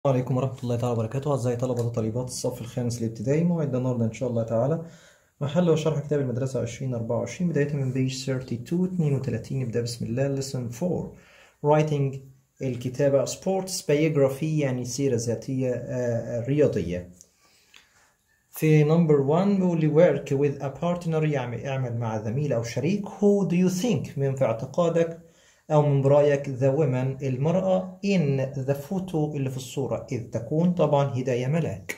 السلام عليكم ورحمة الله تعالى وبركاته أعزائي طلبة وطالبات الصف الخامس الابتدائي موعد النهاردة إن شاء الله تعالى محل وشرح كتاب المدرسة 2024 بداية من بيج 32 32 نبدأ بسم الله lesson 4 writing الكتابة sports biography يعني سيرة ذاتية آه، رياضية في number 1 بيقول لي work with a partner يعني اعمل مع زميل أو شريك who do you think من في اعتقادك أو من برأيك the woman المرأة in the photo اللي في الصورة إذ تكون طبعا هداية ملاك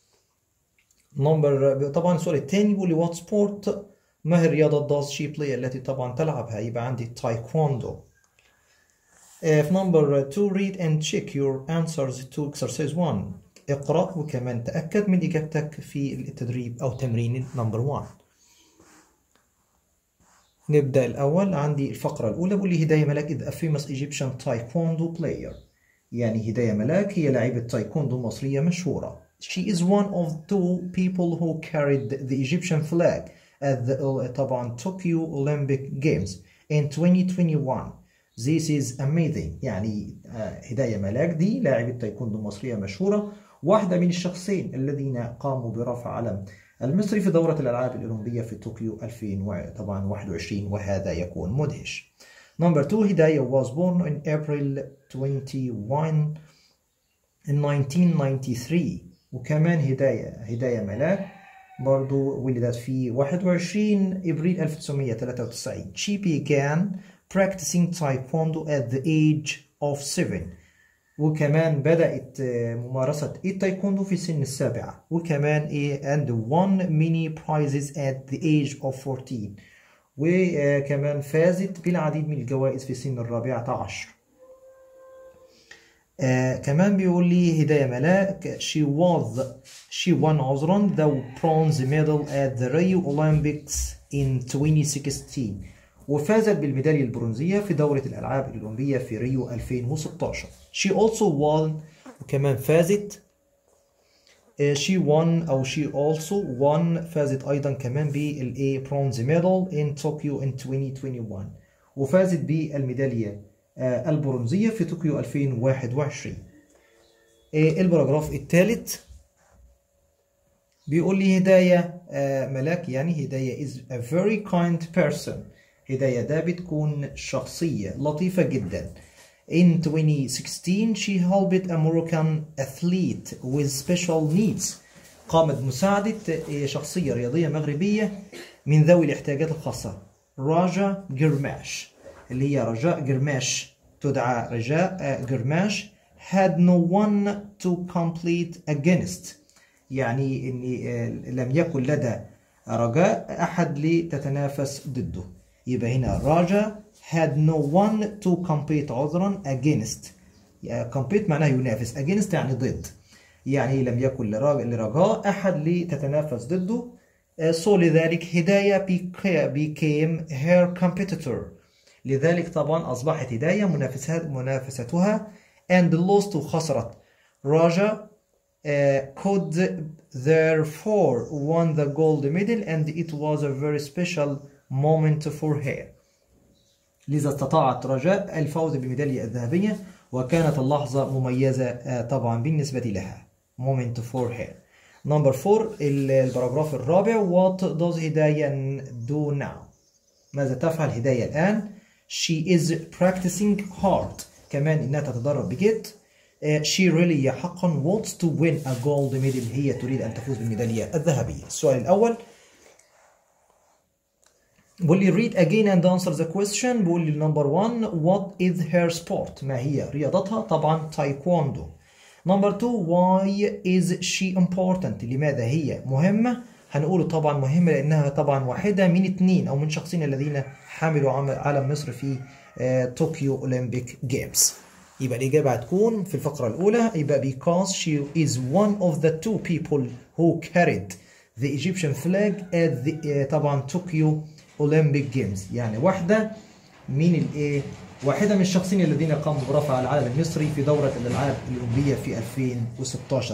نمبر طبعا السؤال التاني بيقول لي what sport ما هي الرياضة does she play التي طبعا تلعبها يبقى عندي تايكوندو في نمبر 2 read and check your answers to exercise 1 اقرأ وكمان تأكد من إجابتك في التدريب أو تمرين نمبر 1 نبدأ الأول عندي الفقرة الأولى بيقول لي هداية ملاك is a famous Egyptian taekwondo player يعني هداية ملاك هي لاعبة تايكوندو مصرية مشهورة She is one of two people who carried the Egyptian flag at the طبعا Tokyo Olympic Games in 2021 This is amazing يعني آه، هداية ملاك دي لاعبة تايكوندو مصرية مشهورة واحدة من الشخصين الذين قاموا برفع علم المصري في دورة الألعاب الأولمبية في طوكيو 2021 وهذا يكون مدهش. Number two هداية was born in April 21 in 1993 وكمان هداية هداية ملاك برضو ولدت في 21 إبريل 1993 She began practicing taekwondo at the age of 7 وكمان بدأت آه، ممارسة التايكوندو في سن السابعة وكمان إيه and won many prizes at the age of 14 وكمان فازت بالعديد من الجوائز في سن الرابعة عشر آه كمان بيقول لي هداية ملاك she was she won عذرا the bronze medal at the Rio Olympics in 2016 وفازت بالميدالية البرونزية في دورة الألعاب الأولمبية في ريو 2016 she also won وكمان فازت آه، she won أو she also won فازت أيضا كمان بالA bronze medal in Tokyo in 2021 وفازت بالميدالية آه، البرونزية في طوكيو 2021 آه، البراجراف الثالث بيقول لي هداية آه، ملاك يعني هداية is a very kind person هداية ده بتكون شخصية لطيفة جدا In 2016 she helped a Moroccan athlete with special needs قامت بمساعدة آه، شخصية رياضية مغربية من ذوي الاحتياجات الخاصة راجا جرماش اللي هي رجاء جرماش تدعى رجاء آه، جرماش had no one to complete against يعني ان آه، لم يكن لدى رجاء احد لتتنافس ضده يبقى هنا راجا had no one to compete عذرا against يعني compete معناه ينافس against يعني ضد يعني لم يكن لرا- لرجاء احد لتتنافس ضده آه، so لذلك هداية beca- became her competitor لذلك طبعا أصبحت هداية منافسها منافستها and lost وخسرت راجا uh, could therefore won the gold medal and it was a very special moment for her لذا استطاعت رجاء الفوز بالميدالية الذهبية وكانت اللحظة مميزة آه، طبعا بالنسبة لها moment for her number four ال- البراجراف الرابع what does هداية do now ماذا تفعل هداية الآن she is practicing hard كمان إنها تتدرب بجد آه، she really حقا wants to win a gold medal هي تريد أن تفوز بالميدالية الذهبية السؤال الأول بقول لي read again and answer the question بقول لي number one what is her sport ما هي رياضتها طبعا تايكوندو number two why is she important لماذا هي مهمة هنقول طبعا مهمة لأنها طبعا واحدة من اثنين أو من شخصين الذين حملوا عم- علم مصر في آه، طوكيو أولمبيك جيمز يبقى الإجابة هتكون في الفقرة الأولى يبقى because she is one of the two people who carried the Egyptian flag at the آه، طبعا طوكيو Olympic Games يعني واحدة من الايه واحدة من الشخصين الذين قاموا برفع العلم المصري في دورة الألعاب الأولمبية في 2016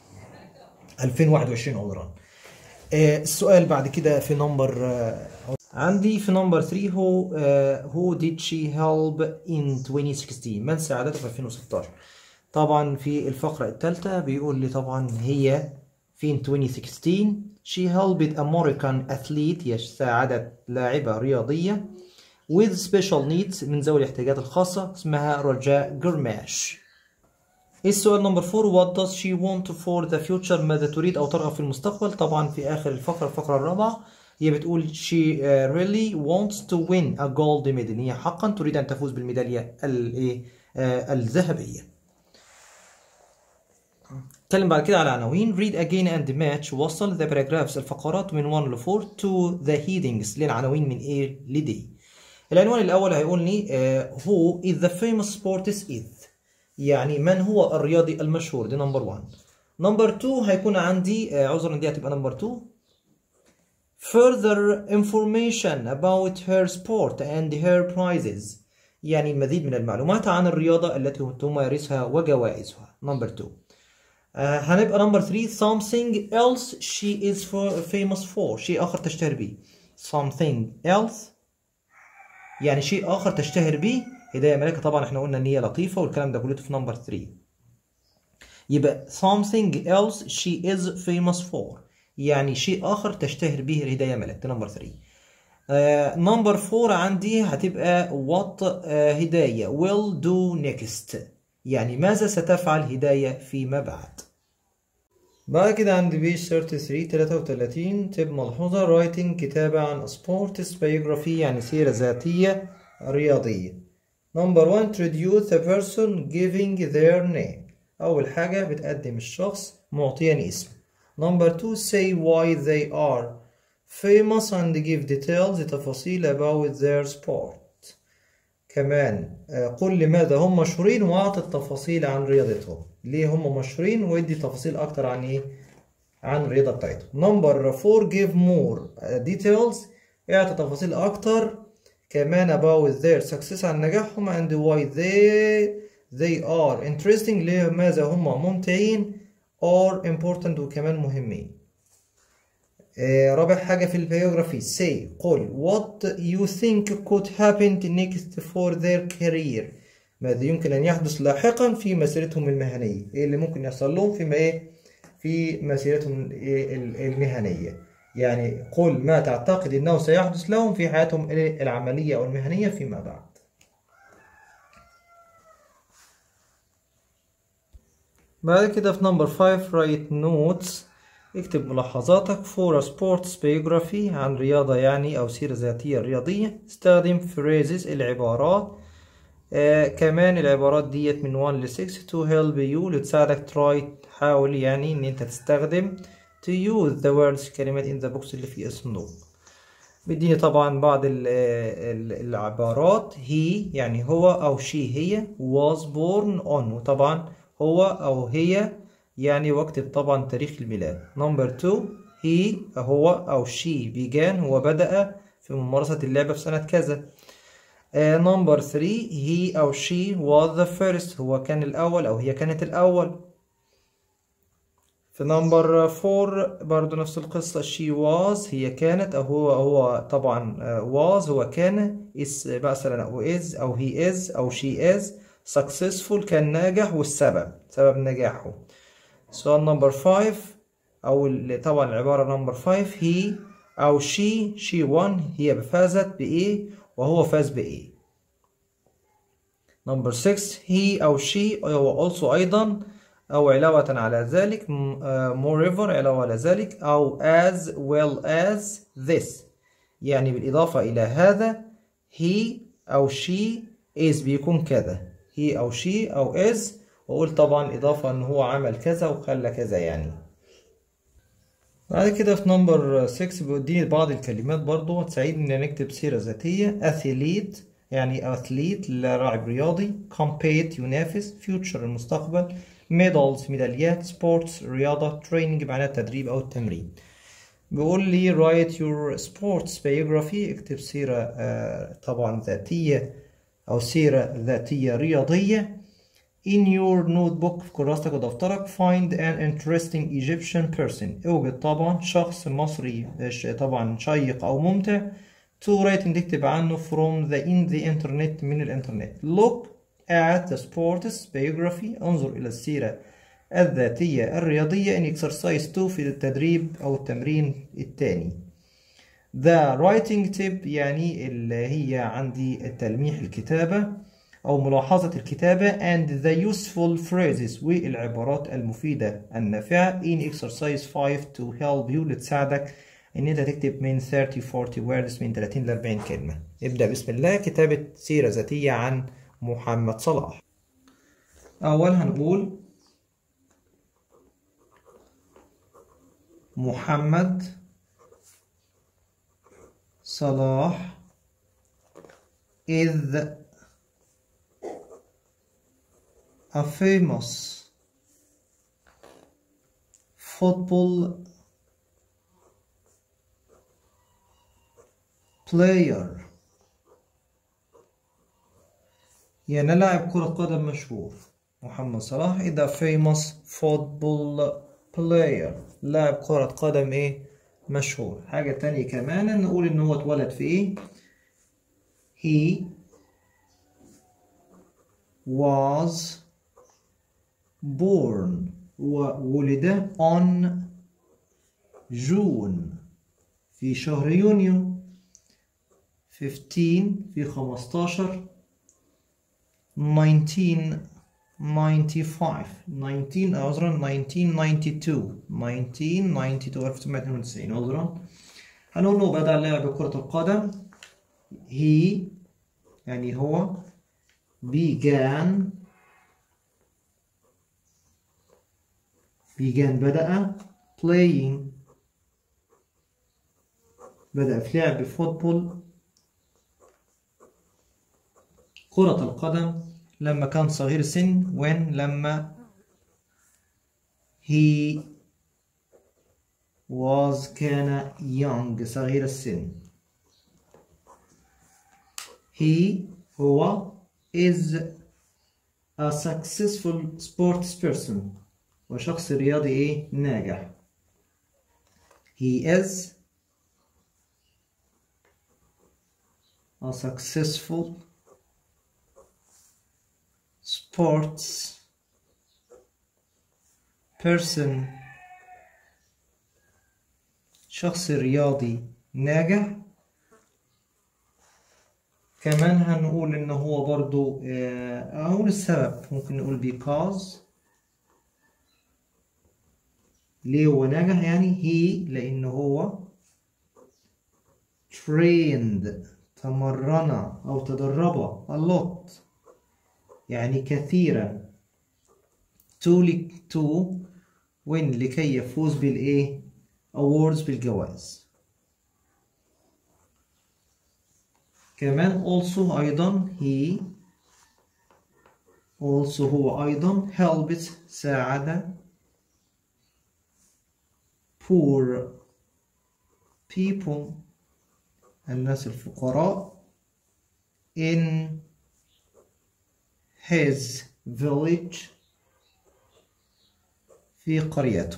2021 عذرا آه، السؤال بعد كده في نمبر آه، عندي في نمبر 3 هو آه، who did she help in 2016 من ساعدته في 2016 طبعا في الفقرة الثالثة بيقول لي طبعا هي في 2016 she helped American athlete هي ساعدت لاعبة رياضية with special needs من ذوي الاحتياجات الخاصة اسمها رجاء جرماش السؤال نمبر 4 what does she want for the future ماذا تريد أو ترغب في المستقبل طبعا في آخر الفقرة الفقرة الرابعة هي بتقول she uh, really wants to win a gold medal هي حقا تريد أن تفوز بالميدالية الإيه آه الذهبية نتكلم بعد كده على عناوين read again and match وصل the paragraphs الفقرات من 1 ل 4 to the headings للعناوين من A ل D العنوان الأول هيقول لي uh, who is the famous sportist is يعني من هو الرياضي المشهور دي نمبر 1 نمبر 2 هيكون عندي uh, عذرا دي هتبقى نمبر 2 further information about her sport and her prizes يعني المزيد من المعلومات عن الرياضة التي تمارسها وجوائزها نمبر 2 Uh, هنبقى نمبر 3 something else she is for famous for شيء آخر تشتهر به something else يعني شيء آخر تشتهر به هداية ملكة طبعا احنا قلنا ان هي لطيفة والكلام ده كله في نمبر 3 يبقى something else she is famous for يعني شيء آخر تشتهر به هداية ملك نمبر 3 نمبر 4 عندي هتبقى what uh, هداية will do next يعني ماذا ستفعل هداية فيما بعد بعد كده عند بيج 33 33 تب ملحوظة writing كتابة عن sports biography يعني سيرة ذاتية رياضية number one introduce the person giving their name أول حاجة بتقدم الشخص معطيا اسم number two say why they are famous and give details تفاصيل about their sport كمان قل لماذا هم مشهورين واعطي التفاصيل عن رياضتهم ليه هم مشهورين وادي تفاصيل اكتر عن ايه عن الرياضه بتاعتهم نمبر 4 give more details اعطي تفاصيل اكتر كمان about their success عن نجاحهم and why they they are interesting لماذا هم ممتعين or important وكمان مهمين رابع حاجة في البيوغرافي say قل what you think could happen next for their career ماذا يمكن أن يحدث لاحقا في مسيرتهم المهنية إيه اللي ممكن يحصل لهم فيما إيه في مسيرتهم المهنية يعني قل ما تعتقد أنه سيحدث لهم في حياتهم العملية أو المهنية فيما بعد بعد كده في نمبر 5 write notes اكتب ملاحظاتك for a sports biography عن رياضة يعني أو سيرة ذاتية رياضية استخدم phrases العبارات آه كمان العبارات ديت من 1 ل 6 to help you لتساعدك try تحاول يعني إن أنت تستخدم to use the words كلمات in the box اللي في الصندوق بيديني طبعا بعض ال ال العبارات he يعني هو أو she هي was born on وطبعا هو أو هي يعني واكتب طبعا تاريخ الميلاد نمبر 2 هي هو أو شي began هو بدأ في ممارسة اللعبة في سنة كذا نمبر 3 هي أو شي was the first هو كان الأول أو هي كانت الأول في نمبر 4 برضو نفس القصة she was هي كانت أو هو هو طبعا was هو كان is مثلا أو is أو he is أو she is successful كان ناجح والسبب سبب نجاحه سؤال نمبر 5 أو طبعا العبارة نمبر 5 هي أو she she won هي فازت بإيه وهو فاز بإيه نمبر 6 هي أو she هو also أيضا أو علاوة على ذلك moreover علاوة على ذلك أو as well as this يعني بالإضافة إلى هذا he أو she is بيكون كذا he أو she أو is وأقول طبعا إضافة إن هو عمل كذا وخلى كذا يعني بعد كده في نمبر 6 بيديني بعض الكلمات برضو تساعدني إن نكتب سيرة ذاتية أثليت يعني أثليت لاعب رياضي compete ينافس future المستقبل medals ميداليات sports رياضة training معناها التدريب أو التمرين بيقول لي write your sports biography اكتب سيرة طبعا ذاتية أو سيرة ذاتية رياضية In your notebook في كراستك ودفترك find an interesting Egyptian person اوجد طبعا شخص مصري طبعا شيق أو ممتع to write تكتب عنه from the in the internet من الإنترنت look at the sports biography انظر إلى السيرة الذاتية الرياضية in exercise 2 في التدريب أو التمرين الثاني the writing tip يعني اللي هي عندي التلميح الكتابة أو ملاحظة الكتابة and the useful phrases والعبارات المفيدة النافعة in exercise 5 to help you لتساعدك إن أنت تكتب من 30 40 words من 30 ل 40 كلمة ابدأ بسم الله كتابة سيرة ذاتية عن محمد صلاح أول هنقول محمد صلاح is a famous football player يعني لاعب كرة قدم مشهور محمد صلاح is a famous football player لاعب كرة قدم ايه مشهور حاجة تانية كمان نقول ان هو اتولد في ايه he was born وولد on June في شهر يونيو 15 في 15 1995 19 عذرا 1992 1992 1992 عذرا هنقول له بدأ لعب كرة القدم he يعني هو began began بدأ playing بدأ في لعب فوتبول كرة القدم لما كان صغير السن when لما he was كان young صغير السن he هو is a successful sports person وشخص رياضي ايه ناجح he is a successful sports person شخص رياضي ناجح كمان هنقول ان هو برضو اقول السبب ممكن نقول because ليه هو ناجح يعني he لان هو trained تمرن او تدرب a lot يعني كثيرا to to win لكي يفوز بالايه awards بالجوائز كمان also أيضا he also هو أيضا helped ساعد poor people الناس الفقراء in his village في قريته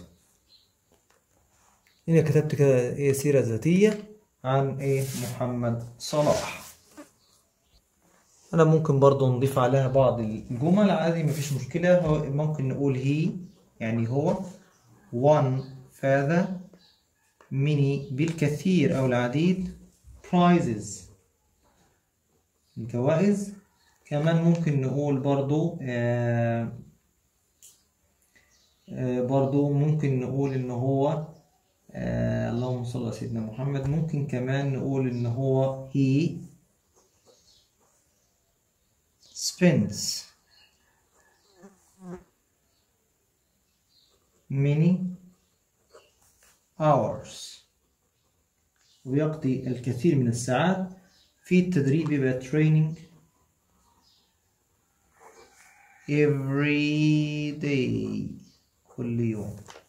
هنا كتبت كده ايه سيرة ذاتية عن ايه محمد صلاح انا ممكن برضو نضيف عليها بعض الجمل عادي مفيش مشكلة هو ممكن نقول هي يعني هو one فهذا many بالكثير او العديد prizes الجوائز كمان ممكن نقول برضو آه آه برضو ممكن نقول ان هو آه اللهم صل على سيدنا محمد ممكن كمان نقول ان هو he spends many hours ويقضي الكثير من الساعات في التدريب يبقى training every day كل يوم